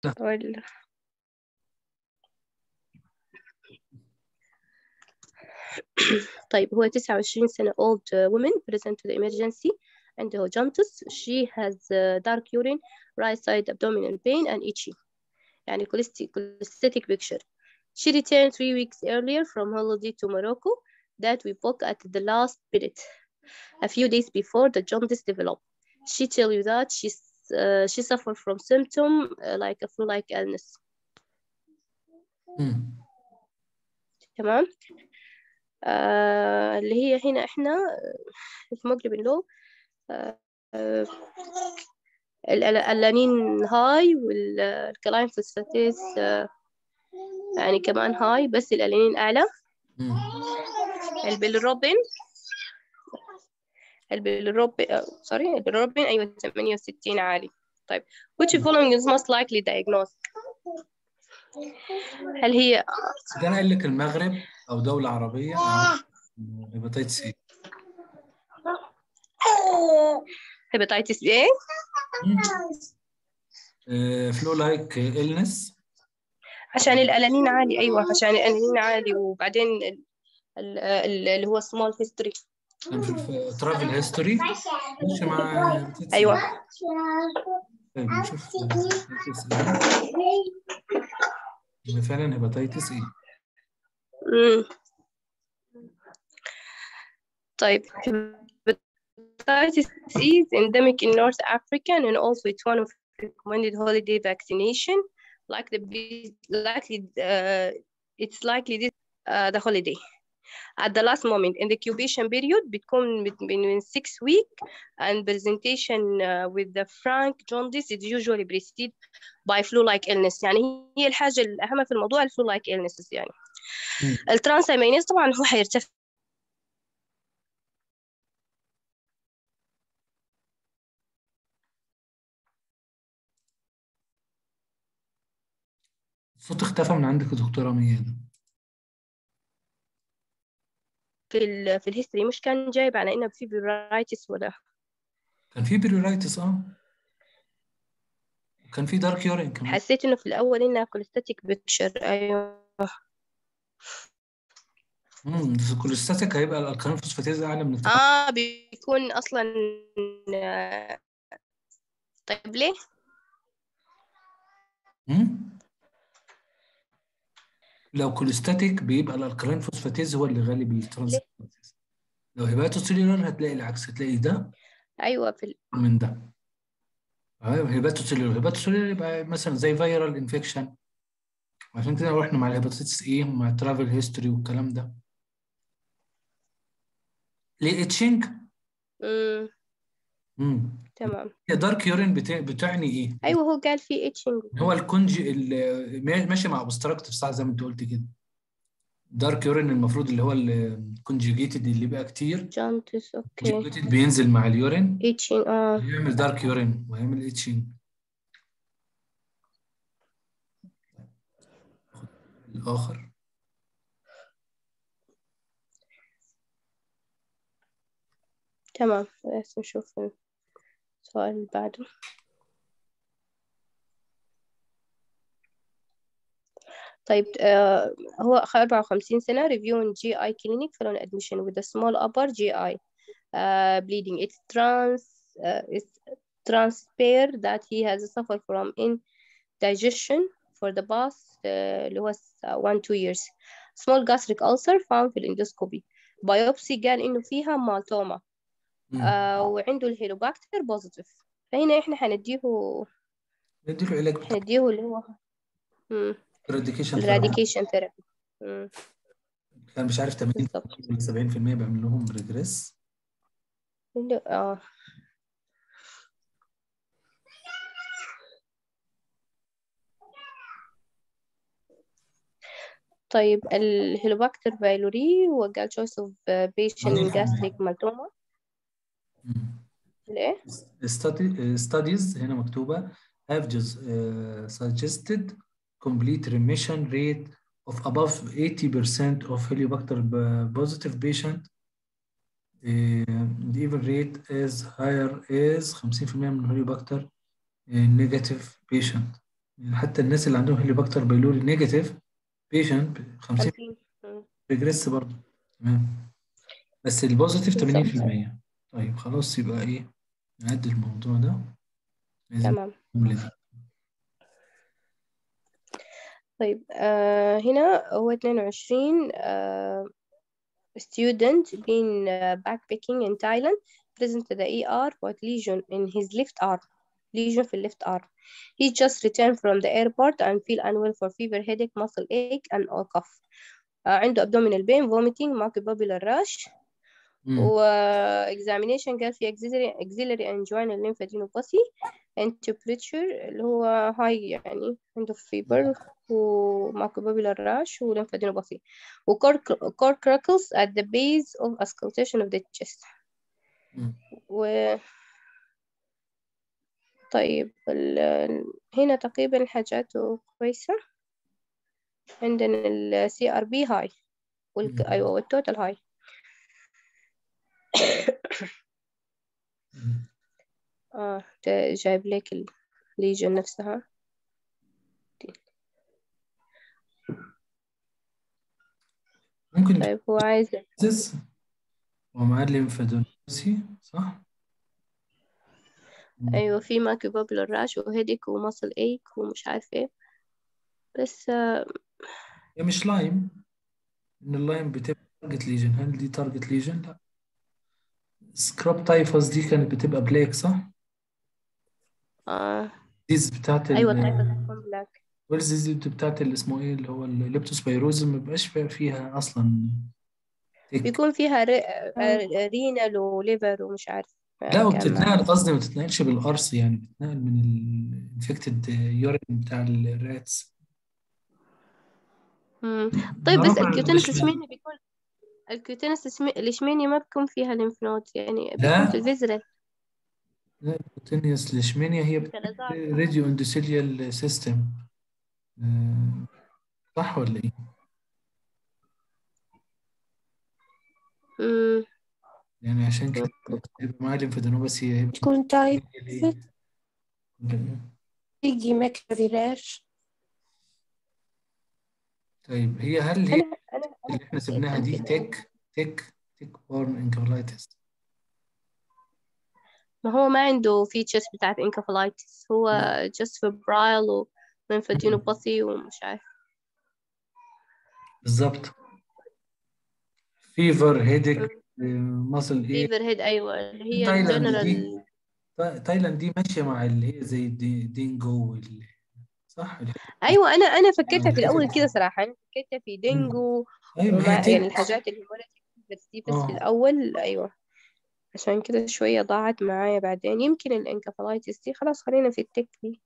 ولا طيب هو 29 سنة old uh, woman present to the emergency عنده jaundice she has uh, dark urine right side abdominal pain and itchy يعني cholestic cholestatic picture she returned three weeks earlier from holiday to Morocco that we booked at the last minute a few days before the jaundice developed she tell you that she's uh, she suffered from symptom uh, like a flu-like illness مم. تمام آه اللي هي هنا احنا في مقلب اللو آه آه الألانين هاي والكلاين فوسفاتيز آه يعني كمان هاي بس الألانين أعلى مم. البيلروبين البيلروبين سوري البيلروبين أيوة 68 عالي طيب which following is most likely diagnosed هل هي كان قال لك المغرب او دوله عربيه هيباتيتس سي هيباتيتس ايه فلو لايك إلنس عشان الألانين عالي أيوة عشان الألانين عالي وبعدين ال- ال- ال- اللي هو small history كان في الترافل هيستوري ماشي مع هيباتيتس سي. أيوة طيب نشوف هيباتيتس ايه إن فعلا هيباتيتس ايه مم. طيب hepatitis C is endemic in North Africa and also it's one of recommended holiday vaccination like the be- likely uh, it's likely this uh, the holiday at the last moment in the incubation period between between six week and presentation uh, with the frank jaundice is usually preceded by flu-like illness يعني هي الحاجة الأهم في الموضوع الفلو-like illnesses يعني مم. الترانس امينيز طبعا هو حيرتفع الصوت اختفى من عندك يا دكتوره ميادة في ال في الهيستوري مش كان جايب على انه في برايتس ولا كان في بيريورايتس اه وكان في دارك يورين كمان حسيت انه في الاول انها كوليستاتيك بيكتشر ايوه امم بس الكوليستاتيك هيبقى الالكالين فوسفاتيز اعلى من الترا- اه بيكون اصلا آه، طيب ليه؟ مم؟ لو كوليستاتيك بيبقى الالكالين فوسفاتيز هو اللي غالب الترانس لو هيباتوسيلولر هتلاقي العكس هتلاقي ده ايوه في ال... من ده ايوه هيباتوسيلولر هيباتوسيلولر يبقى مثلا زي فيرال انفكشن عشان كده رحنا مع الهيباتيتس ايه ومع الترافل هيستوري والكلام ده ليه اتشنج مم. امم تمام دارك يورين بتا... بتعني ايه ايوه هو قال في اتشنج هو الكونج اللي ماشي مع اوبستراكتيف صح زي ما انت قلت كده دارك يورين المفروض اللي هو الكونجيجيتد اللي بيبقى كتير جانتس اوكي conjugated بينزل مع اليورين اتشنج اه يعمل دارك يورين ويعمل اتشنج الاخر تمام بس نشوف السؤال اللي بعده طيب آه هو 54 سنة review in GI clinic following admission with a small upper GI uh, bleeding. It's trans uh, it's transpire that he has suffered from indigestion for the past uh, اللي هو uh, one two years. Small gastric ulcer found في الاندوسكوبي. biopsy قال إنه فيها مالتوما مم. آه وعنده الهيلوباكتر بوزيتيف فهنا إحنا حنديه نديله علاج بتاع حنديه اللي هو مم. الراديكيشن الراديكيشن ثيرابي كان مش عارف 80 بالظبط 70% بيعمل لهم ريجريس اللي- اه طيب الهيلوباكتر بايلوري وقال choice of uh, patient 80%. gastric maltoma ليه؟ study studies هنا مكتوبة have just uh, suggested complete remission rate of above 80% of Helicobacter b- positive patient uh, the even rate is higher is 50% من Helicobacter uh, negative patient يعني حتى الناس اللي عندهم هيليوباكتر بايلوري نيجاتيف بيشنت 50 50 مم. ريجريس برضه تمام بس البوزيتيف 80% بالظبط طيب خلاص يبقى ايه نعدي الموضوع ده لازم تمام الجملة دي طيب آه هنا هو 22 آه student been uh, backpacking in Thailand present to the ER with lesion in his left arm lesion في left arm he just returned from the airport and feel unwell for fever headache muscle ache and or cough آه عنده abdominal pain vomiting microbubular rash مم. و examination قال في axillary axillary anginal lymphadenopathy and temperature اللي هو high يعني عنده fever و microbubular rash و lymphadenopathy و core core crackles at the base of auscultation of the chest مم. و طيب ال... ال- هنا تقريبا حاجاته كويسة عندنا ال CRB high والك... مم. أيوة والتوتال high مم. اه ده جايب لك الليجن نفسها ممكن طيب هو عايز تحسس ومعاه الليمفادينوباثي صح؟ مم. أيوة في ماكي بابلر راش وهيديك وماسل ايك ومش عارف ايه بس آه، هي مش لايم ان اللايم بتبقى تارجت ليجن هل دي تارجت ليجن؟ لا سكراب تايفوس دي كانت بتبقى بلاك صح؟ آه ديز بتاعت أيوة ال تايفس بتكون بلاك والديز دي بتاعت اللي اسمه ايه اللي هو الليبتوسبيروز ما بيبقاش فيها- فيها اصلا تيك بيكون فيها ري... آه، رينال وليفر ومش عارف آه، لا كان وبتتنقل معاه قصدي ما بتتنقلش بالقرص يعني بتتنقل من الانفكتد يورين بتاع الراتس مم. طيب بس نروح على الكيوتينس الشمال الإشميني بيكون الكيوتينس الإشمي- الإشميني ما بيكون فيها ليمف نود يعني بيكون في لا الفيزرال لا الكوتينيوس ليشمينيا هي سلازار راديو اندوثيليال سيستم صح ولا ايه؟ مم. يعني عشان كده يبقى معاه ليمفادينوباثي هيبقى تكون تايب ليه؟ تيجي ماكريلاش طيب هي هل هي أنا أنا اللي احنا سبناها دي تيك تيك تيك بورن انكفلايتس ما هو ما عنده فيتشرز بتاعت انكفالايتس هو لا just febrile و lymphadenopathy ومش عارف بالظبط فيفر هيدك ماسل ايه فيفر هيد أيوة اللي هي تايلاند دي الجنرال تا- تايلاند دي ماشيه مع اللي هي زي الدي- دينجو وال... صح الحتة دي. أيوة أنا أنا فكرتها في الحتت الأول دي. كده صراحة أنا فكرتها في مم. دينجو ايوه ما وما هي يعني تيك الحاجات الهيموريتك بس دي بس في اه الأول أيوة عشان كده شوية ضاعت معايا بعدين يمكن الانكفالايتس دي خلاص خلينا في التك دي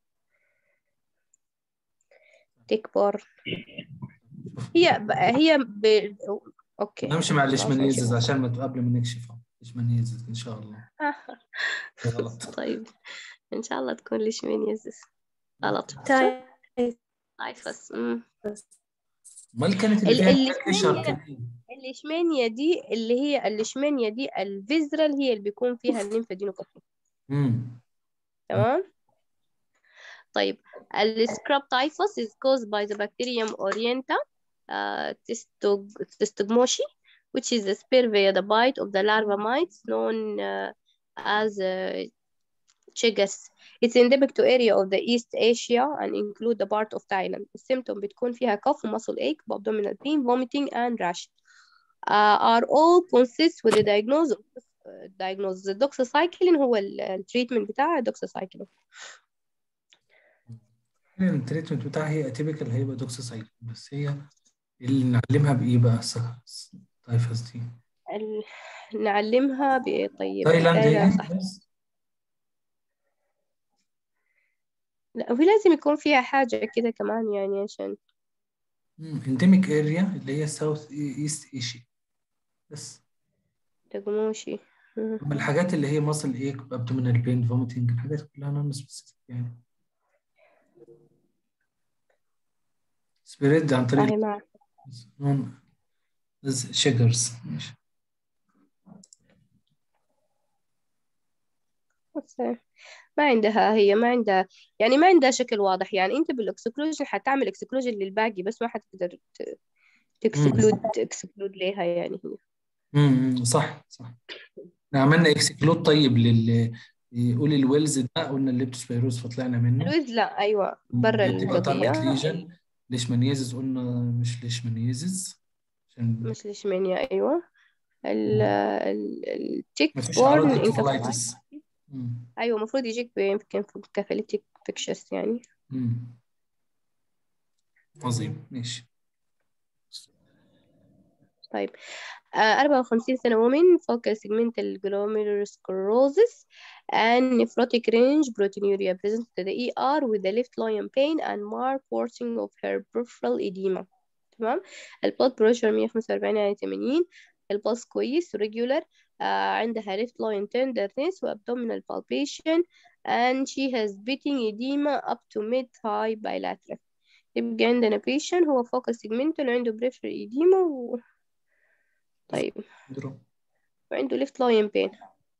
تيك بار هي ب... هي ب... أوكي نمشي مع خلاص الليشمانيزز نشوف عشان ما قبل ما نكشفها الليشمانيزز ان شاء الله غلط طيب إن شاء الله تكون ليشمانيازيس غلط تايب تايفس أمم. امال كانت اللي ال- فيها اللي بريشر اسمها كان ايه؟ الليشمانيا دي اللي هي الليشمانيا دي الفيزرال هي اللي بيكون فيها الليمفادينوباثي امم تمام طيب السكراب تايفوس is caused by the bacterium orienta uh, testog- testigmoshi which is a spare via the bite of the larva mites known uh, as uh, Chigas. It's endemic to area of the East Asia and include the part of Thailand. السيمتوم بتكون فيها cough muscle ache abdominal pain vomiting and rash uh, are all consist with the diagnosis of uh, diagnosis the doxycycline هو التريتمنت بتاعها doxycycline التريتمنت بتاعها هي اتيبيكال هيبقى دوكساسايكلين بس هي اللي نعلمها بايه بقى تايفس دي ال... نعلمها بإيه طيب تايلاند أيوة هي صح بس لا وفي لازم يكون فيها حاجة كده كمان يعني عشان انديميك اريا اللي هي ساوث ايست ايشيا بس تقموشي مم. اما الحاجات اللي هي ماسل ايك ابدومينال بين فوميتنج الحاجات كلها نون سبيسيفيك يعني سبريد عن طريق هاي مع نون شجرز ماشي بس ما عندها هي ما عندها يعني ما عندها شكل واضح يعني انت بالاكسكلوجن حتعمل اكسكلوجن للباقي بس ما حتقدر تكسكلود تكسكلود ليها يعني هي امم صح صح عملنا اكسكلود طيب لل يقول الويلز ده قلنا الليبتوسبيروز فطلعنا منه الويز لا ايوه برا تبقى تارجت القضية ليجن ليشمانيازيس قلنا مش ليشمانيازيس عشان مش ليشمانيا ايوه ال ال التيك مفيش اعراض بورن انكفالايتس ايوه المفروض يجيك يمكن كافاليتيك بيكتشرز يعني عظيم ماشي طيب uh, 54 سنة woman focal segmental glomerulosclerosis and nephrotic range proteinuria present to the ER with the left loin pain and mark worsening of her peripheral edema تمام البلد بريشر 145 على 80 البلس كويس regular uh, عندها left loin tenderness و abdominal palpation and she has beating edema up to mid high bilateral يبقى عندنا patient هو focal segmental عنده peripheral edema و... طيب دروب وعنده left loin pain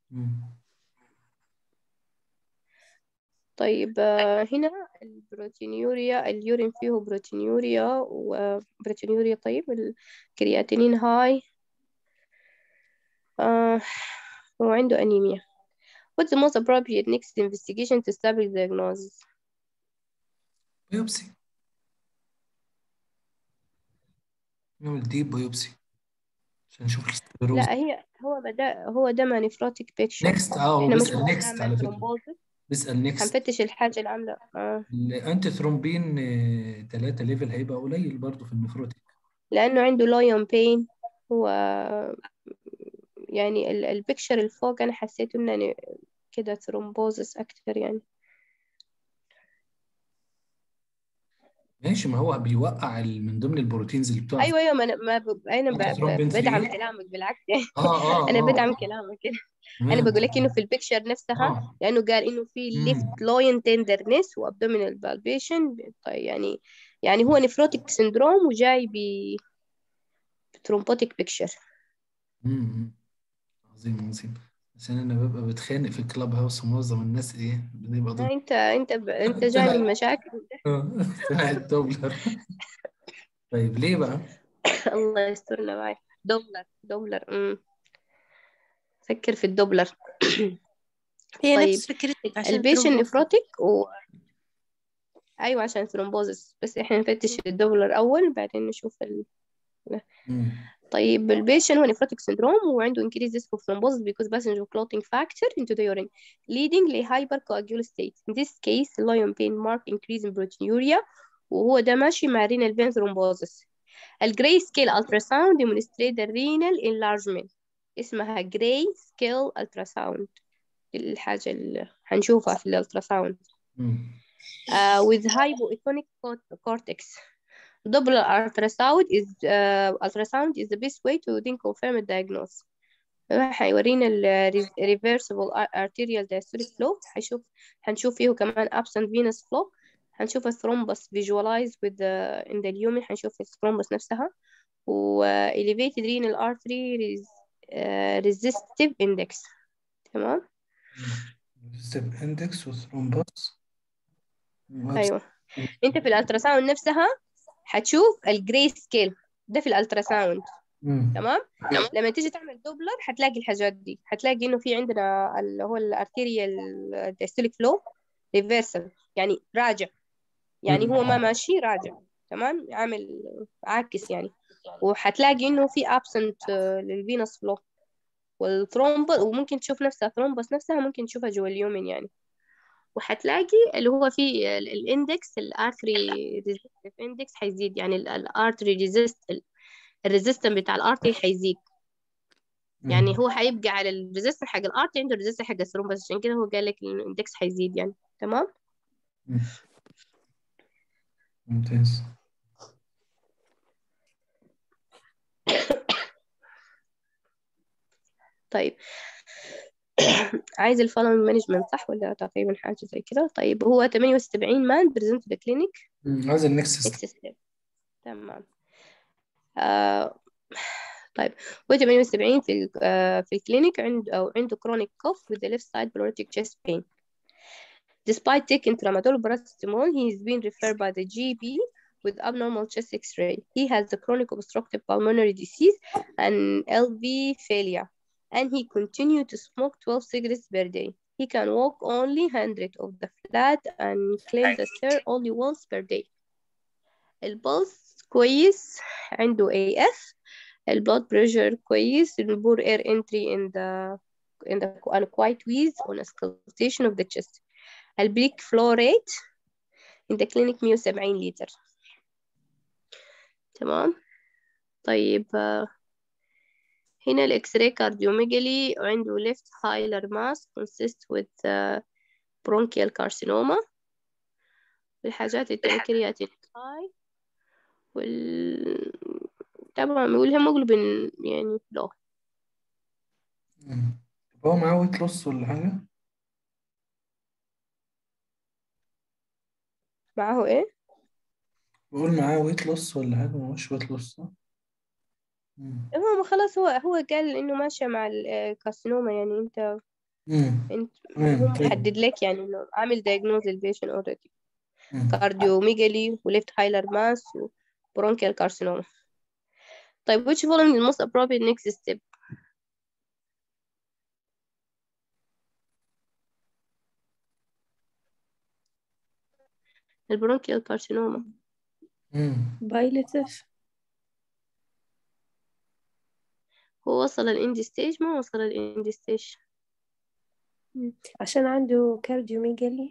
طيب آه، هنا البروتينيوريا اليورين فيه بروتينيوريا وبروتينيوريا طيب الكرياتينين هاي آه وعنده أنيميا What's the most appropriate next investigation to establish diagnosis? بيوبسي نعمل ديب بيوبسي عشان نشوف السكلروز لا هي هو بدا هو ده مانيفروتيك بيكشر نيكست اه هو احنا مش بيسأل نيكست هنعمل على فكرة ثرومبوزس بيسأل نيكست هنفتش الحاجة اللي عاملة آه. الانتي ثرومبين 3 ليفل هيبقى قليل برضه في النفروتيك لأنه عنده لايون بين هو يعني ال- البيكشر اللي فوق أنا حسيت إنه أنا كده ثرومبوزس أكتر يعني ماشي ما هو بيوقع ال- من ضمن البروتينز اللي بتقع في أيوة أيوة ما أنا ما ب... أنا ب... الثرومبين ب... بدعم 3 كلامك بالعكس يعني اه اه أنا اه بدعم كلامك أنا تمام بقول لك إنه في البيكشر نفسها اه لأنه قال إنه في امم left loin tenderness وabdominal palpation طيب يعني يعني هو نفروتيك سندروم وجاي ب ترومبوتيك بيكشر امم عظيم عظيم عشان انا ببقى بتخانق في الكلاب هاوس ومعظم الناس ايه بنبقى ضد انت انت ب... انت جاي من طلع مشاكل اه طلع الدوبلر طيب ليه بقى؟ الله يسترنا معي دوبلر دوبلر امم فكر في الدوبلر هي طيب نفس فكرتك عشان البيشن ثرومبوز نفروتيك و... ايوه عشان ثرومبوزس بس احنا نفتش الدوبلر اول بعدين نشوف ال... امم طيب البيشن هو نفروتيك syndrome وعنده increased risk of thrombosis because passenger clotting factor into the urine leading to hypercoagulable state in this case lion pain mark increase in proteinuria وهو ده ماشي مع renal vein thrombosis الجراي سكيل ultrasound demonstrate the renal enlargement اسمها جراي سكيل ultrasound الحاجة اللي هنشوفها في الالتراساوند امم uh, with hypoethonic cort- cortex Doppler ultrasound is uh, ultrasound is the best way to then confirm the diagnosis هيورينا ال re- reversible ar- arterial diastolic flow هنشوف هنشوف فيه كمان absent venous flow هنشوف الثرومبس visualized with the in the lumen هنشوف الثرومبس نفسها و elevated renal artery res, uh, resistive index تمام ستيب اندكس وثرومبوس ايوه انت في الالتراساوند نفسها هتشوف الجراي سكيل ده في الالتراساوند تمام لما تيجي تعمل دوبلر هتلاقي الحاجات دي هتلاقي انه في عندنا اللي هو الارتيريال دايستوليك فلو ريفرسال يعني راجع يعني هو ما ماشي راجع تمام عامل عاكس يعني وهتلاقي انه في absent للفينوس فلو والثرومب وممكن تشوف نفسها ثرومبس نفسها ممكن تشوفها جوا اليومين يعني وهتلاقي اللي هو في الاندكس الارتري ريزيستيف اندكس هيزيد يعني الارتري ريزيست الريزيستنس بتاع الارتري هيزيد يعني هو هيبقى على الريزيستنس حق الارتري عنده الريزيستنس حق الثرومبس عشان كده هو قال لك الاندكس هيزيد يعني تمام مم. ممتاز طيب عايز الفولوينج مانجمنت صح ولا تقريبا حاجة زي كده طيب هو 78 مان بريزنت ذا كلينيك مم. عايز النكست اكسسيف تمام آه طيب هو 78 في ال- آه في الكلينيك عنده أو عنده chronic cough with the left side pleuritic chest pain Despite taking tramadol paracetamol, he is being referred by the GP with abnormal chest X-ray. He has the chronic obstructive pulmonary disease and LV failure, and he continued to smoke 12 cigarettes per day. He can walk only 100 of the flat and climb the stair only once per day. البلس كويس عنده AF البلود pressure كويس البور air entry in the in the and quiet wheeze on auscultation of the chest البيك flow rate in the clinic 170 لتر تمام طيب آه، هنا الاكس راي كارديوميجالي عنده left hilar mass consists with uh, bronchial carcinoma الحاجات التانية كرياتين هاي وال طبعا والهيموجلوبين يعني لو مم. طب هو معاه ويت لوس ولا حاجة؟ معاه ايه بقول معاه ويت لوس ولا حاجة معهوش ويت لوس صح؟ مم. هو خلاص هو هو قال انه ماشي مع الكارسينوما يعني انت مم. انت تمام هو طيب محدد لك يعني انه عامل diagnose للبيشن already مم. كارديوميجالي وليفت هايلر ماس وبرونكيال كارسينوما طيب which following the most appropriate next step البرونكيال كارسينوما مم. بايلتف هو وصل الاند ستيج ما وصل الاند ستيج عشان عنده كارديوميجالي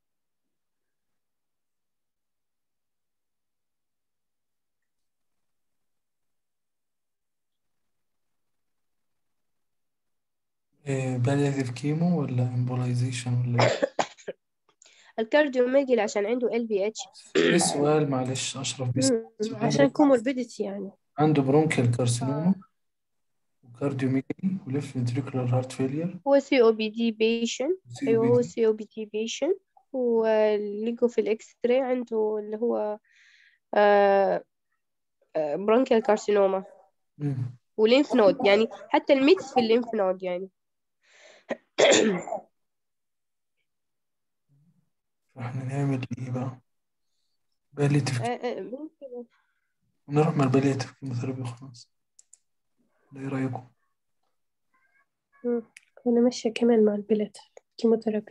إيه بالياتيف كيمو ولا امبولايزيشن ولا إيه؟ الكارديوميجالي عشان عنده ال بي اتش ايه السؤال معلش أشرف بس عشان سؤال كوموربيديتي يعني عنده برونكيال كارسينوما وكارديوميجالي وليفت فنتريكولار هارت فيلير هو سي او بي دي بيشن سي ايوه او هو بي سي او بي دي بيشن ولقوا في الاكس راي عنده اللي هو برونكيال كارسينوما ولينف نود يعني حتى الميكس في اللينف نود يعني فاحنا نعمل ايه بقى بالياتيف آه، آه، ممكن نروح مع البالياتيف كيموثيرابي وخلاص ده ايه رأيكم؟ مم. أنا ماشية كمان مع البلاد كيموثيرابي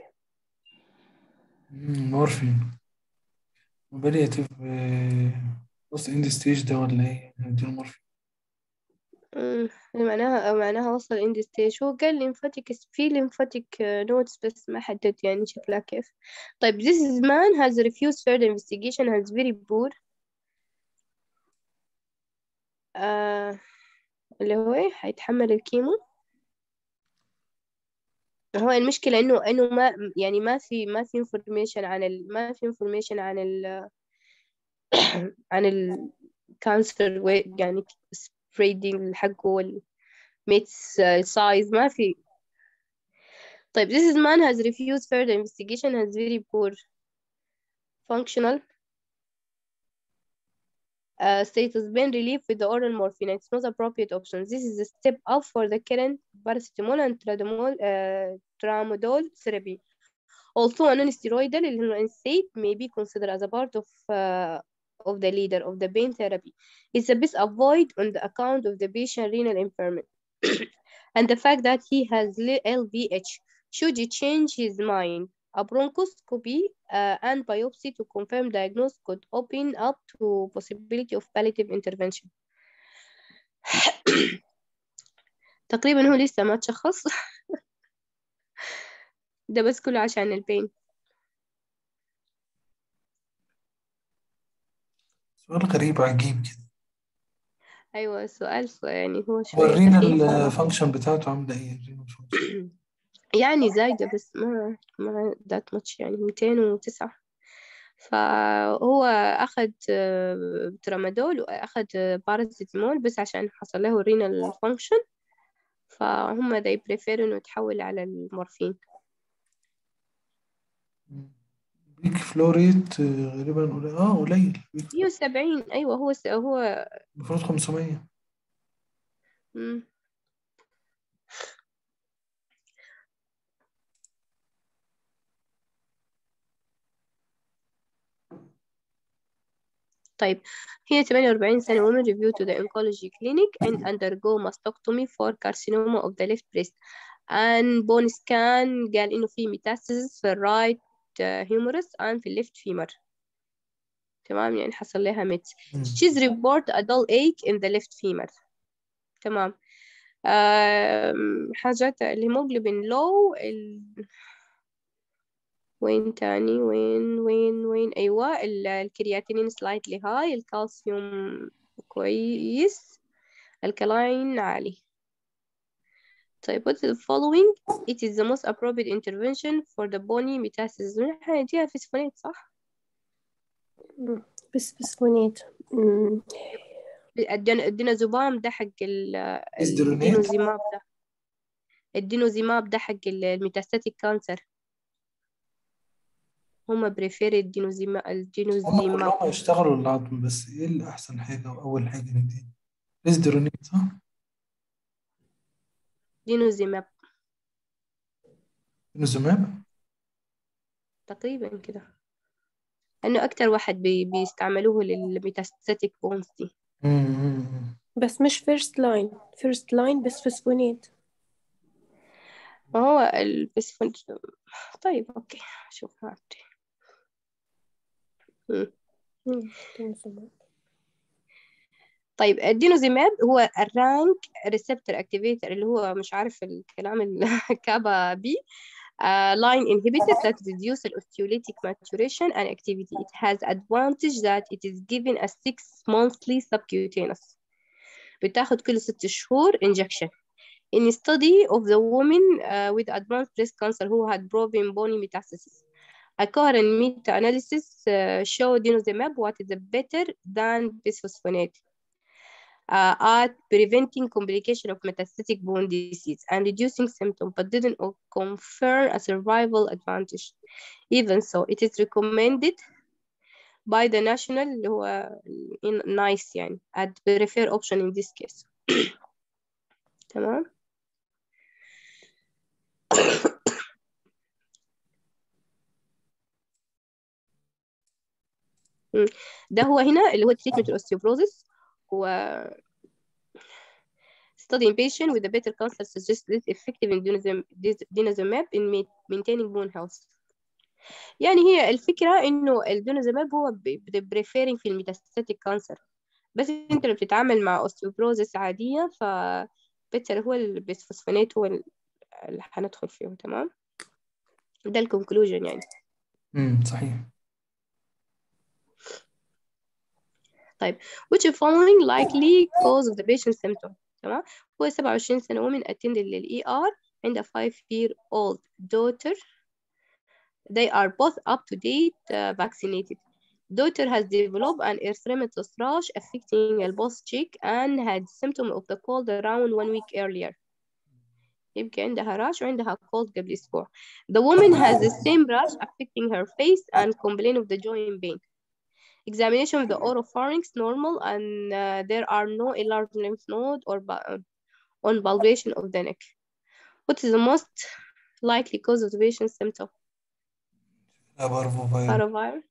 مم، مورفين بالياتيف بص اند ستيج ده ولا ايه؟ نديله مورفين مم، معناها معناها وصل اند ستيج هو قال ليمفاتيك في ليمفاتيك نودز بس ما حدد يعني شكلها كيف طيب this man has refused further investigation has very poor آه اللي هو ايه هيتحمل الكيمو هو المشكلة انه انه ما يعني ما في ما في information عن ال ما في information عن ال عن الكانسر يعني spreading حقه والميتس size ما في طيب this man has refused further investigation has very poor functional uh, status been relieved with the oral morphine it's not appropriate option this is a step up for the current paracetamol and tramadol uh, tramadol therapy also a non-steroidal NSAID may be considered as a part of uh, of the leader of the pain therapy it's a best avoid on the account of the patient renal impairment and the fact that he has LVH should he change his mind a bronchoscopy uh, and biopsy to confirm diagnosis could open up to possibility of palliative intervention تقريبا هو لسه ما تشخص ده بس كله عشان البين سؤال غريب عجيب كده أيوة السؤال يعني هو شوية ورينا سخيف الفانكشن بتاعته عاملة ايه الرينال فانكشن يعني زايدة بس ما ما that much يعني 209 فهو أخذ آه، ترامادول وأخذ آه، باراسيتامول بس عشان حصل له رينال فانكشن فهم they prefer إنه يتحول على المورفين بيك فلوريت آه، غالبا قليل اه قليل بيك 170 أيوة هو س- هو المفروض 500 مم. طيب هي 48 سنة woman review to the oncology clinic and undergo mastectomy for carcinoma of the left breast and bone scan قال إنه في metastasis في الرايت humerus and في الليفت femur تمام يعني حصل لها ميت مم. she's report a dull ache in the left femur تمام آم، حاجات الهيموجلوبين لو ال... وين تاني وين وين وين أيوة ال- الكرياتينين slightly high الكالسيوم كويس الكلاين عالي طيب what is the following it is the most appropriate intervention for the bony metastasis هنديها في سفنيت صح؟ بس بسفونيت مم. الدين- الدينازوبام ده حق ال إزدرونيت؟ الدينوزيماب ده الدينوزيماب ده حق ال- الميتاستاتيك كانسر هما بريفير الدينوزيما هم الدينوزيماب كلهم يشتغلوا العظم بس ايه اللي احسن حاجة واول حاجة ندي ريزدرونيت صح؟ دينوزيماب نزوماب تقريبا كده انه اكتر واحد بي بيستعملوه للميتاستاتيك بونز دي مم. بس مش فيرست لاين فيرست لاين بس بسفونيت ما هو البسفون طيب اوكي شوف هاتي مم. طيب الدينوزيماب هو الرانك ريسبتور اكتيفيتر اللي هو مش عارف الكلام الكابا بي uh, line inhibitor that reduce the osteolytic maturation and activity. It has advantage that it is given as six monthly subcutaneous. بتاخد كل ست شهور injection. In a study of the woman uh, with advanced breast cancer who had proven bony metastasis, a coherent meta-analysis uh, showed denosumab what is better than bisphosphonate uh, at preventing complication of metastatic bone disease and reducing symptoms, but didn't confer a survival advantage. Even so, it is recommended by the national اللي هو in nice يعني at prefer option in this case. تمام؟ مم. ده هو هنا اللي هو treatment الاوستيوبروزيس هو study in patient with a better cancer suggests this effective in denosum- dis- denosumab in ma- maintaining bone health. يعني هي الفكرة إنه الدونازيماب هو بريفيرنج في الميتاستاتيك كانسر بس أنت لو بتتعامل مع أوستيوبروزيس عادية ف بيتر هو البيسفوسفونات هو ال- اللي هندخل فيه تمام ده الكونكلوجن يعني امم صحيح طيب which following likely cause of the patient symptom تمام هو 27 سنة woman attended لل ER عندها 5 year old daughter they are both up to date uh, vaccinated daughter has developed an erythematous rash affecting the both cheek and had symptom of the cold around one week earlier يبقى عندها rash وعندها cold قبل أسبوع the woman has the same rash affecting her face and complain of the joint pain examination of the oropharynx normal and uh, there are no enlarged lymph node or bu- on palpation of the neck. What is the most likely cause of the patient's symptom? لا بارفو فايروس Parvovirus?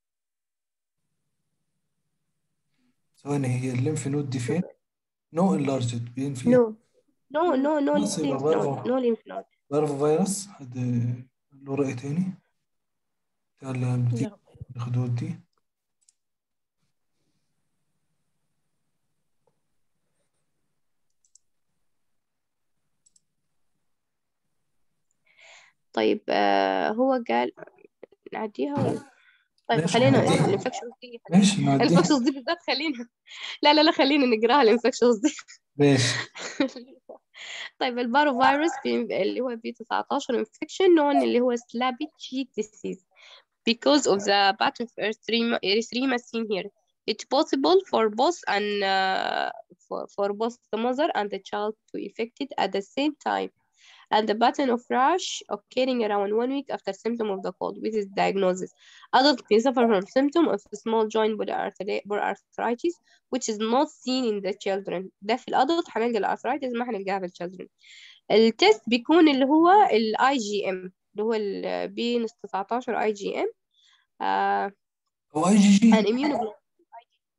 ثواني هي الليمف نود دي فين؟ نو انلارجد بين فين؟ نو No, no, no خلاص يبقى lymph node, بارفو no lymph node. بارفو فيروس حد له رأي تاني؟ بتاع اللي بتيجي لا الخدود دي طيب آه هو قال نعديها ولا طيب ماشي خلينا نعديها الانفكشنز دي ماشي نعديها الانفكشنز دي بالذات خلينا لا لا لا خلينا نقراها الانفكشنز دي ماشي طيب البارو فيروس بي- اللي هو بي 19 infection known اللي هو slabby cheek disease because of the pattern of erythrema, erythrema seen here. It's possible for both and uh, for, for both the mother and the child to infected at the same time. And the pattern of rash occurring around one week after symptom of the cold with this diagnosis. Adult may suffer from symptom of small joint body arthri- body arthritis which is not seen in the children. ده في الادلت هنلقى الارثرايتس ما هنلقاها في الchildren. التست بيكون اللي هو الاي جي ام اللي هو ال بي 19 اي جي ام هو اي جي an جي immunoglobulin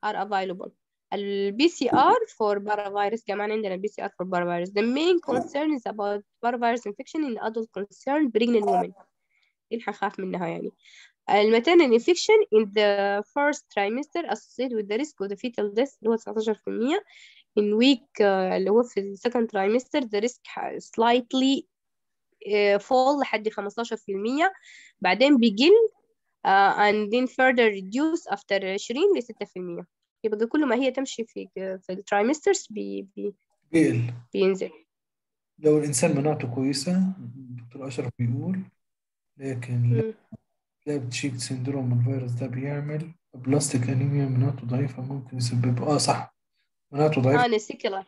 are available البي سي ار for paravirus كمان عندنا البي سي ار for paravirus the main concern is about paravirus infection in adult concerned pregnant women دي اللي حنخاف منها يعني الماتernal infection in the first trimester associated with the risk of the fetal death اللي هو 19% in week uh, اللي هو في ال second trimester the risk ح- slightly uh, fall لحد 15% بعدين بيقل uh, and then further reduce after 20 ل 6% يبقى كل ما هي تمشي في في الترايمسترز بي بي بيقل بينزل لو الإنسان مناعته كويسة الدكتور أشرف بيقول لكن مم. لاب تشيك سيندروم الفيروس ده بيعمل بلاستيك أنيميا مناعته ضعيفة ممكن يسبب آه صح مناعته ضعيفة اه السيكلر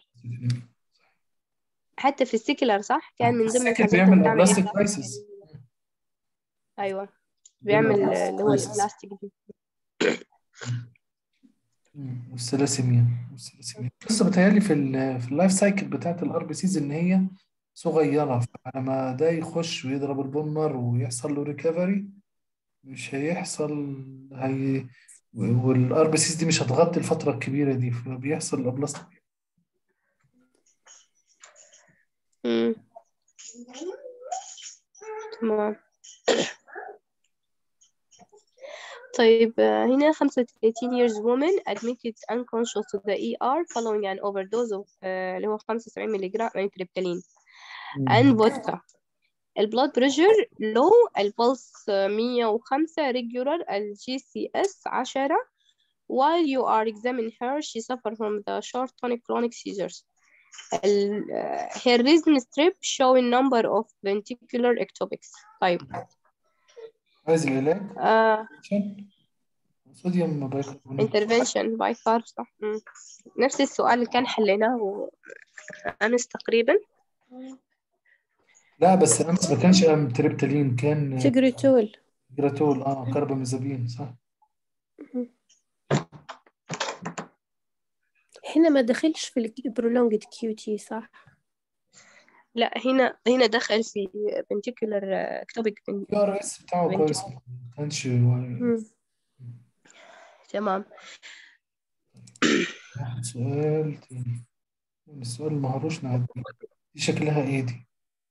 حتى في السيكلر صح كان من ضمن السكر الحاجات بيعمل اللي بتعمل بلاستيك إيه؟ كرايسيس ايوه بيعمل بيعمل اللي هو crisis. البلاستيك دي والثلاسيميا والثلاسيميا بس بتهيألي في ال في اللايف سايكل بتاعت الار بي سيز ان هي صغيره فعلى ما ده يخش ويضرب البولمر ويحصل له ريكفري مش هيحصل هي والار بي سيز دي مش هتغطي الفتره الكبيره دي فبيحصل الابلاستيك مم. تمام طيب آه، هنا 35 years woman admitted unconscious to the ER following an overdose of آه، اللي هو 75 ملغ من تريبتالين and vodka البلاد بريشر low البلس 105 regular الجي سي اس 10 while you are examining her she suffered from the short tonic chronic seizures ال, uh, her rhythm strip showing number of ventricular ectopics طيب عايز العلاج uh, صوديوم بايكربونات intervention by carb صح مم. نفس السؤال اللي كان حليناه أمس تقريبا لا بس امس ما كانش ام تريبتالين كان تجريتول جراتول اه كربامازابين صح هنا ما دخلش في البرولونجد كيوتي صح لا هنا هنا دخل في ventricular ectopic البي ار اس بتاعه بنت. كويس ما كانش مم. تمام واحد سؤال تاني السؤال اللي مهروش نعدي دي شكلها ايه دي؟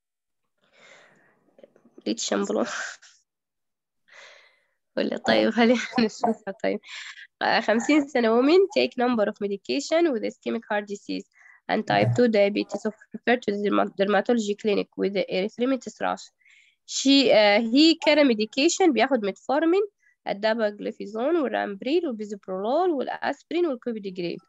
ريت شامبلو ولا طيب خلينا نشوفها طيب آه، 50 سنة women take number of medication with ischemic heart disease and type 2 diabetes of referred to the derma- dermatology clinic with the erythematous rash she uh, he carry medication بياخد ميتفورمين الداباجليفيزون والرامبريل والبيزوبرولول والاسبرين والكوفيديجريل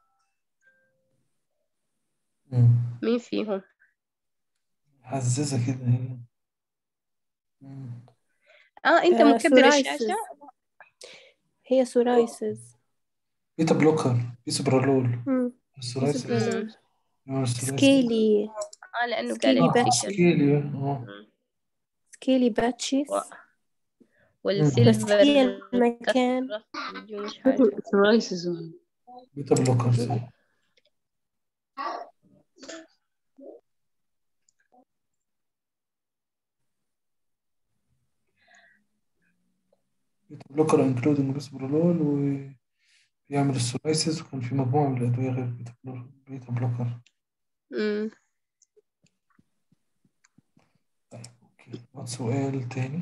مم. مين فيهم حزازة كده هي مم. اه انت آه، مكبر psoriasis. الشاشة هي سورايسز بيتا بلوكر بيسوبرالول مم. السورايسيس بيسوبرالول. آه، السورايسيس. سكيلي اه لانه سكيلي قال باتش. infection سكيلي اه سكيلي باتشيس و- بس والسيلفر هي المكان دي مش عارفة psoriasis بيتا بلوكر صح بيتا بلوكر انكلودنج بيسوبرالول ويعمل السورايسيس وكان في مجموعة من الأدوية غير بيتا بلوكر بيتا بلوكر أمم. طيب اوكي سؤال تاني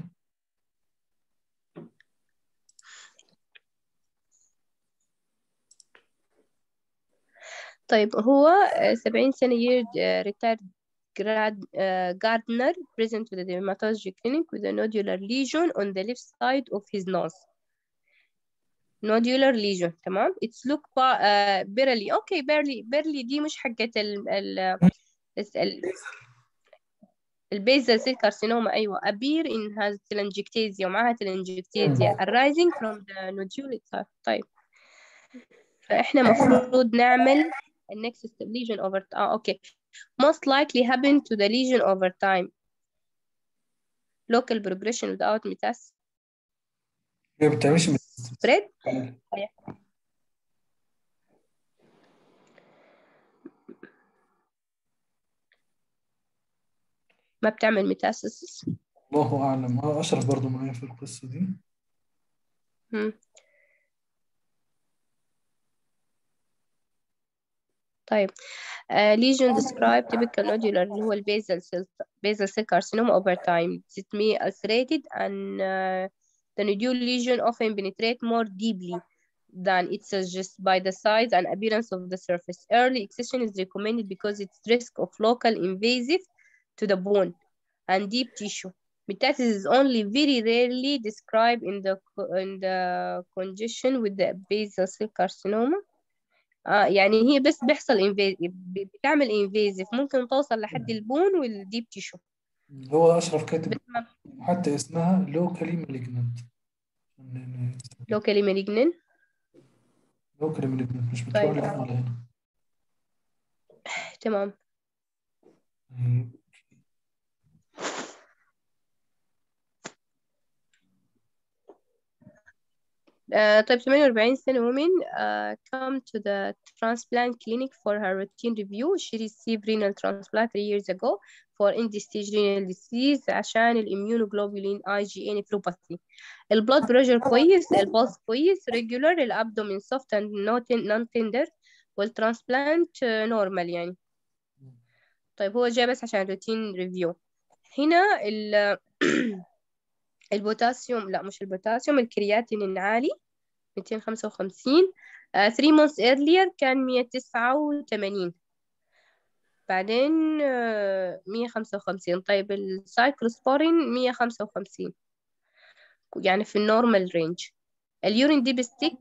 طيب هو آه، 70 سنة year uh, retired grad, uh, gardener present to the dermatology clinic with a nodular lesion on the left side of his nose nodular lesion تمام it's look ba- uh, barely okay barely barely دي مش حقت ال ال ال البيزل سيل كارسينوما أيوة appear in has telangiectasia ومعها telangiectasia arising from the nodule itself طيب فإحنا مفروض نعمل the next step lesion over آه أوكي most likely happen to the lesion over time local progression without metastasis هي ما بتعملش spread ما بتعمل metastasis الله أعلم اه أشرف برضو معايا في القصة دي مم. طيب uh, lesion described typical nodular اللي هو البيزل cell basal cell carcinoma over time it may ulcerated and uh, the nodule lesion often penetrate more deeply than it suggests by the size and appearance of the surface. Early excision is recommended because its risk of local invasive to the bone and deep tissue. Metastasis is only very rarely described in the in the condition with the basal cell carcinoma. آه يعني هي بس بيحصل invasive بتعمل invasive ممكن توصل لحد البون والديب تيشو هو أشرف كاتب بس ما حتى اسمها locally malignant locally malignant locally malignant مش طيب. بتروح لهنا ولا هنا تمام طيب. آه طيب 48 سنة woman uh, come to the transplant clinic for her routine review she received renal transplant three years ago for end-stage renal disease عشان الاميونوجلوبولين IgA nephropathy البلاد بريشر كويس البلس كويس regular الابدومين soft and not non-tender والترانسبلانت نورمال يعني طيب هو جاي بس عشان روتين ريفيو هنا ال البوتاسيوم لا مش البوتاسيوم الكرياتين عالي 255 uh, 3 months earlier كان 189 بعدين uh, 155 طيب السايكلوسبورين 155 يعني في النورمال رينج اليورين دي بستيك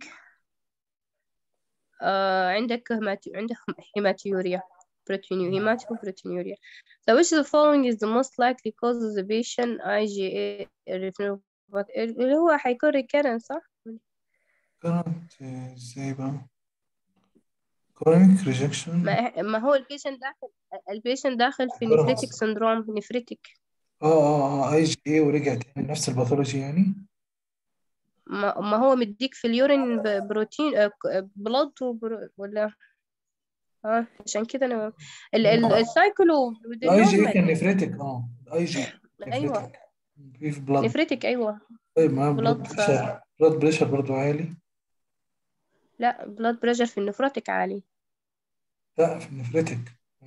uh, عندك هيماتي عندك هيماتيوريا proteinuria hematoproteinuria so which of the following is the most likely cause of the patient IgA retinopathy اللي هو حيكون recurrent صح؟ كانت ازاي بقى chronic rejection ما, ما هو البيشنت داخل البيشنت داخل في Recurrence. نفريتك سندروم نفريتك اه اه اه اي جي اي ورجع تاني نفس الباثولوجي يعني ما, ما هو مديك في اليورين ب- بروتين بلاد ولا اه عشان كده انا ال ال آه. السايكلو اي جي اي كان نفرتك اه اي جي ايوه نفرتك في في بلاد نفريتك ايوه طيب معاه بلاد blood ف- بريشر بلاد بريشر برضه عالي لا بلاد بريشر في النفرتك عالي لا في نفرتك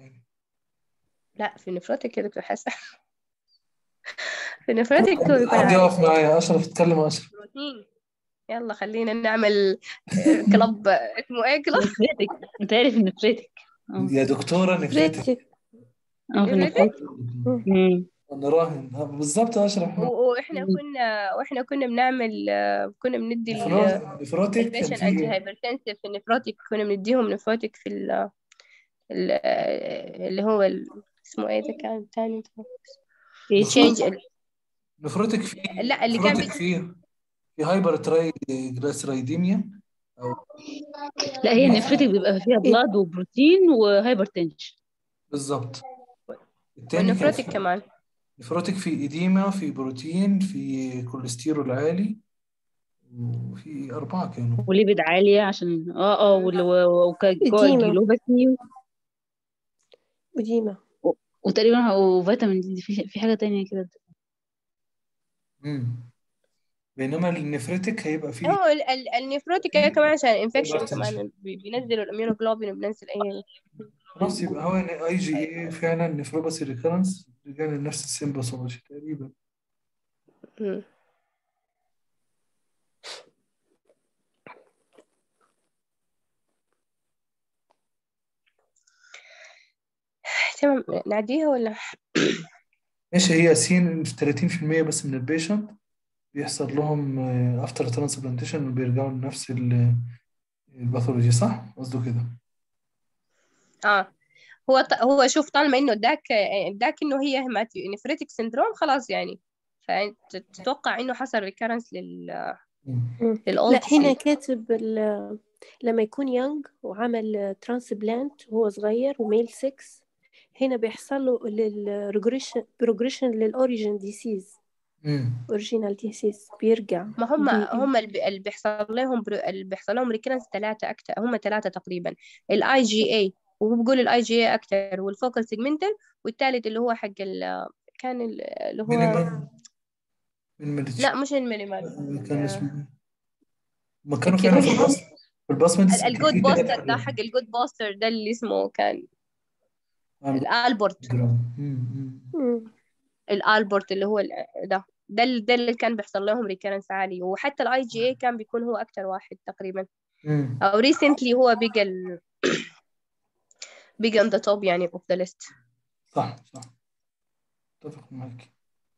لا في النفرتك يا دكتور حسن في النفرتك هو بيكون حد عالي يقف معايا اشرف اتكلم اشرف بروتين يلا خلينا نعمل آه، كلب اسمه ايه كلب نفرتك انت عارف نفرتك اه يا دكتورة نفرتك ريتك اه في نفرتك؟ نفرتك مم. انا راهن آه، بالظبط يا اشرف و- واحنا كنا واحنا كنا بنعمل آه، كنا بندي ال- نفرو- نفروتك كان البيشنت انتي في هايبرتنسيف في النفروتيك كنا بنديهم نفروتيك في ال ال- اللي هو ال- اسمه ايه ده كان تاني في تشينج نفروتك في لا اللي كان نفروتك في في هايبر ترايجليسيرايديميا او لا هي نفرتك بيبقى فيها بلاد وبروتين وهايبر تنشن بالظبط التاني كان والنفروتيك في كمان نفروتك في إديمة في بروتين في كوليسترول عالي وفي أربعة كانوا وليبيد عالية عشان اه اه إديمة. وكاجلوباتي وديما وتقريبا وفيتامين دي في في حاجة تانية كده مم. بينما النفرتك هيبقى فيه هو ال- ال- النفروتيك هي كمان عشان انفكشن Hypertension. كمان بي- بينزلوا الاميونوجلوبين وبينزل اي خلاص يبقى هو اي جي اي فعلا نفروباثي ريكرنس رجعنا لنفس السيمباثولوجي تقريبا مم. تمام نعديها ولا ماشي هي سين في 30% بس من البيشنت بيحصل لهم افتر ترانسبلانتيشن وبيرجعوا لنفس ال- الباثولوجي صح؟ قصده كده اه هو ط... هو شوف طالما انه اداك اداك انه هي هيماتي نفريتك سندروم خلاص يعني فانت تتوقع انه حصل ريكرنس لل مم. للاولد لا هنا كاتب ال- لما يكون يونج وعمل ترانسبلانت وهو صغير وميل 6 هنا بيحصل له للريجريشن بروجريشن للاوريجين ديسيز مم. اوريجينال ديسيز بيرجع ما هم بي- هم اللي اللي بيحصل لهم برو... اللي بيحصل لهم ريكرنس ثلاثة أكتر هم ثلاثة تقريبا الاي جي اي وهو بيقول الاي جي اي أكتر والفوكال سيجمنتال والثالث اللي هو حق ال... كان ال- اللي هو مينيمم من ميديتش لا مش المينيمال كان آه، اسمه ما كانوا كده. فعلا في الفصل الباسمنت الجود بوستر ده حق الجود بوستر ده اللي اسمه كان الالبورت مم. الالبورت اللي هو ال- ده ده ال- ده اللي كان بيحصل لهم ريكرنس عالي وحتى الاي جي اي كان بيكون هو اكتر واحد تقريبا او ريسنتلي هو بقى ال بقى on the top يعني of the list صح صح اتفق معك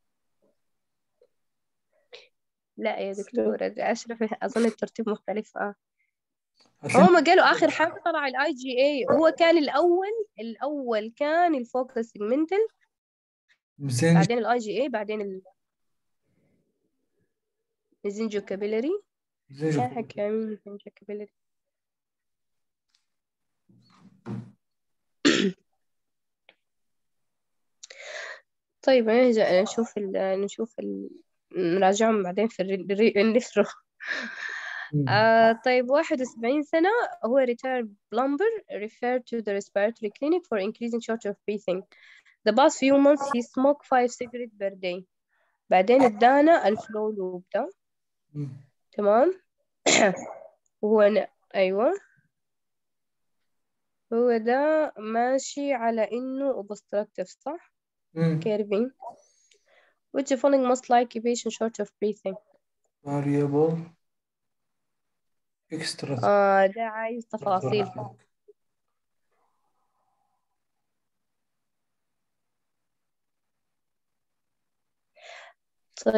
لا يا دكتورة أشرف أظن الترتيب مختلف آه عشان هم قالوا آخر حاجة طلع الاي جي اي هو كان الأول الأول كان الفوكس سيجمنتال ميزان بعدين الاي جي اي بعدين ال الزنجو كابيلاري كان حق مين الزنجو كابيلاري طيب نرجع نشوف ال نشوف ال نراجعهم بعدين في الري- الري- النفرو آه طيب 71 سنة هو retired plumber referred to the respiratory clinic for increasing shortness of breathing. The past few months he smoked five cigarettes per day. بعدين ادانا الفلو لوب ده تمام وهو ن... أيوة هو ده ماشي على إنه obstructive صح؟ كيرفين which the following most likely patient short of breathing variable extra آه ده عايز تفاصيل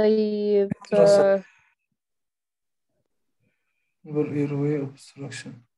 طيب Extra آه airway obstruction